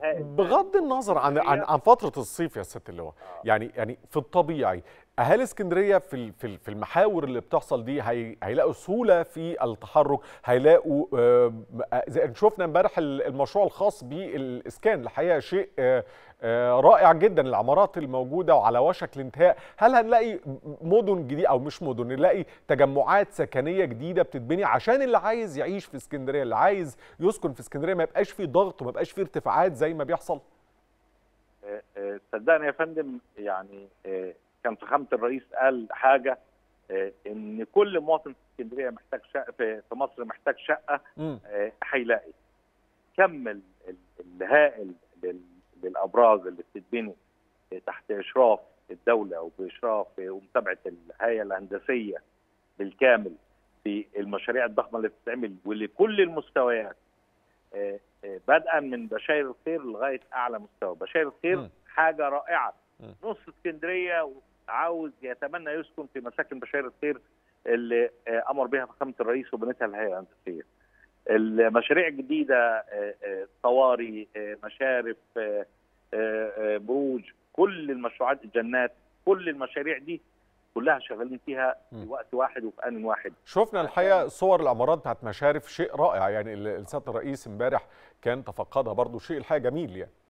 الهائل بغض النظر عن عن عن فتره الصيف يا سياده اللواء يعني يعني في الطبيعي اهالي اسكندريه في ال- في ال- في المحاور اللي بتحصل دي هي هيلاقوا سهوله في التحرك هيلاقوا آه، آه، زي ما شفنا امبارح ال- المشروع الخاص بالاسكان الحقيقه شيء آه، آه، رائع جدا العمارات الموجوده وعلى وشك الانتهاء هل هنلاقي مدن جديده او مش مدن نلاقي تجمعات سكنيه جديده بتتبني عشان اللي عايز يعيش في اسكندريه اللي عايز يسكن في اسكندريه ما يبقاش فيه ضغط وما يبقاش فيه ارتفاعات زي ما بيحصل آه، آه، صدقني يا فندم يعني آه، كان فخامه الرئيس قال حاجه آه، ان كل مواطن في اسكندريه محتاج شقه في في مصر محتاج شقه مم. آه، هيلاقي كم ال- ال- الهائل لل- للابراج اللي بتتبني آه، تحت اشراف الدوله وباشراف آه، ومتابعه الهيئه الهندسيه بالكامل في المشاريع الضخمه اللي بتتعمل ولكل المستويات آه، آه، بدءا من بشاير الخير لغايه اعلى مستوى بشاير الخير مم. حاجه رائعه مم. نص اسكندريه عاوز يتمنى يسكن في مساكن بشاير الخير اللي آه، امر بها فخامه الرئيس وبنتها الهيئه الهندسيه المشاريع الجديده آه، آه، طواري آه، مشارف آه، آه، آه، بروج كل المشروعات الجنات كل المشاريع دي كلها شغالين فيها في مم. وقت واحد وفي ان واحد شفنا الحقيقه صور العمارات بتاعت مشارف شيء رائع يعني ال- سياده الرئيس امبارح كان تفقدها برضو شيء الحقيقه جميل يعني